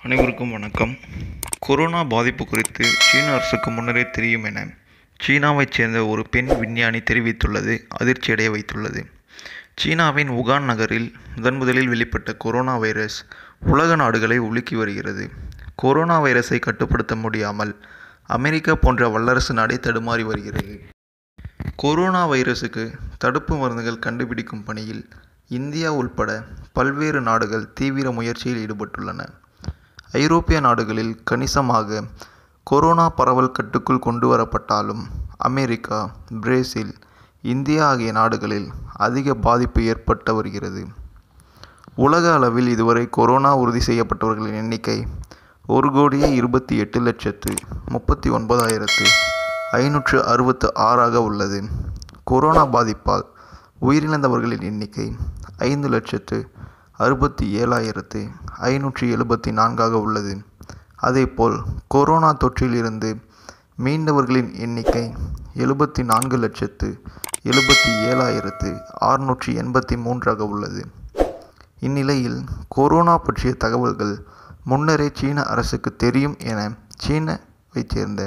அனைவருக்கும் வணக்கம் கொரோனா பாதிப்பு குறித்து சீன அரசுக்கு முன்னரே தெரியும் என சீனாவைச் சேர்ந்த ஒரு பெண் விஞ்ஞானி தெரிவித்துள்ளது அதிர்ச்சியடைய வைத்துள்ளது சீனாவின் உகான் நகரில் முதன் முதலில் வெளிப்பட்ட கொரோனா வைரஸ் உலக நாடுகளை உலுக்கி வருகிறது கொரோனா வைரஸை கட்டுப்படுத்த முடியாமல் அமெரிக்கா போன்ற வல்லரசு நாடே தடுமாறி வருகிறது கொரோனா வைரஸுக்கு தடுப்பு மருந்துகள் கண்டுபிடிக்கும் பணியில் இந்தியா உள்பட பல்வேறு நாடுகள் தீவிர முயற்சியில் ஈடுபட்டுள்ளன ஐரோப்பிய நாடுகளில் கணிசமாக கொரோனா பரவல் கட்டுக்குள் கொண்டு வரப்பட்டாலும் அமெரிக்கா பிரேசில் இந்தியா ஆகிய நாடுகளில் அதிக பாதிப்பு ஏற்பட்டு வருகிறது உலக அளவில் இதுவரை கொரோனா உறுதி செய்யப்பட்டவர்களின் எண்ணிக்கை ஒரு கோடியே இருபத்தி எட்டு லட்சத்து முப்பத்தி ஒன்பதாயிரத்து ஐநூற்று அறுபத்து ஆறாக உள்ளது கொரோனா பாதிப்பால் உயிரிழந்தவர்களின் எண்ணிக்கை ஐந்து லட்சத்து அறுபத்தி ஏழாயிரத்து ஐநூற்றி எழுபத்தி நான்காக உள்ளது அதேபோல் கொரோனா தொற்றிலிருந்து மீண்டவர்களின் எண்ணிக்கை எழுபத்தி நான்கு லட்சத்து எழுபத்தி ஏழாயிரத்து அறுநூற்றி எண்பத்தி மூன்றாக உள்ளது இந்நிலையில் கொரோனா பற்றிய தகவல்கள் முன்னரே சீன அரசுக்கு தெரியும் என சீனாவைச் சேர்ந்த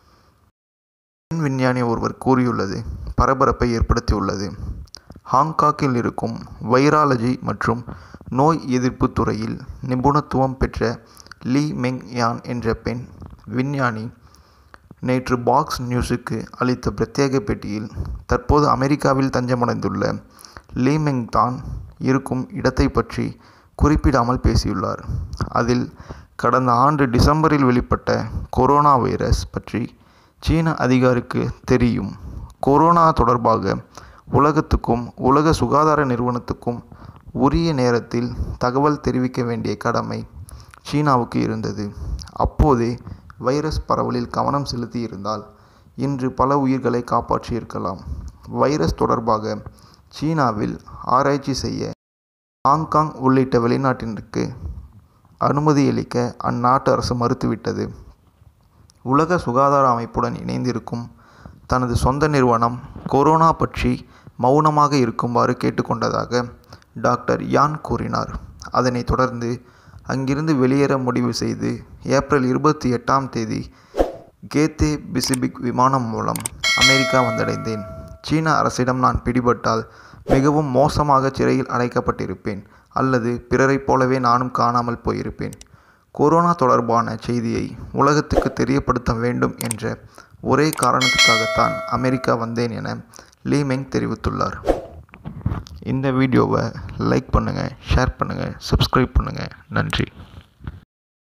பெண் விஞ்ஞானி ஒருவர் கூறியுள்ளது பரபரப்பை ஏற்படுத்தியுள்ளது ஹாங்காங்கில் இருக்கும் வைராலஜி மற்றும் நோய் எதிர்ப்பு துறையில் நிபுணத்துவம் பெற்ற லீ மெங் யான் என்ற பெண் விஞ்ஞானி நேற்று பாக்ஸ் நியூஸுக்கு அளித்த பிரத்யேக பேட்டியில் தற்போது அமெரிக்காவில் தஞ்சமடைந்துள்ள லீ மெங் தான் இருக்கும் இடத்தை பற்றி குறிப்பிடாமல் பேசியுள்ளார் அதில் கடந்த ஆண்டு டிசம்பரில் வெளிப்பட்ட கொரோனா வைரஸ் பற்றி சீன அதிகாரிக்கு தெரியும் கொரோனா தொடர்பாக உலகத்துக்கும் உலக சுகாதார நிறுவனத்துக்கும் உரிய நேரத்தில் தகவல் தெரிவிக்க வேண்டிய கடமை சீனாவுக்கு இருந்தது அப்போதே வைரஸ் பரவலில் கவனம் செலுத்தியிருந்தால் இன்று பல உயிர்களை காப்பாற்றியிருக்கலாம் வைரஸ் தொடர்பாக சீனாவில் ஆராய்ச்சி செய்ய ஹாங்காங் உள்ளிட்ட வெளிநாட்டினருக்கு அனுமதியளிக்க அந்நாட்டு அரசு மறுத்துவிட்டது உலக சுகாதார அமைப்புடன் இணைந்திருக்கும் தனது சொந்த நிறுவனம் கொரோனா பற்றி மௌனமாக இருக்குமாறு கேட்டுக்கொண்டதாக டாக்டர் யான் கூறினார் அதனைத் தொடர்ந்து அங்கிருந்து வெளியேற முடிவு செய்து ஏப்ரல் இருபத்தி எட்டாம் தேதி கேத்தே பிசிபிக் விமானம் மூலம் அமெரிக்கா வந்தடைந்தேன் சீன அரசிடம் நான் பிடிபட்டால் மிகவும் மோசமாக சிறையில் அடைக்கப்பட்டிருப்பேன் அல்லது பிறரைப் போலவே நானும் காணாமல் போயிருப்பேன் கொரோனா தொடர்பான செய்தியை உலகத்துக்கு தெரியப்படுத்த வேண்டும் என்ற ஒரே காரணத்துக்காகத்தான் அமெரிக்கா வந்தேன் என லீமெங் தெரிவித்துள்ளார் இந்த வீடியோவை லைக் பண்ணுங்கள் ஷேர் பண்ணுங்கள் சப்ஸ்கிரைப் பண்ணுங்கள் நன்றி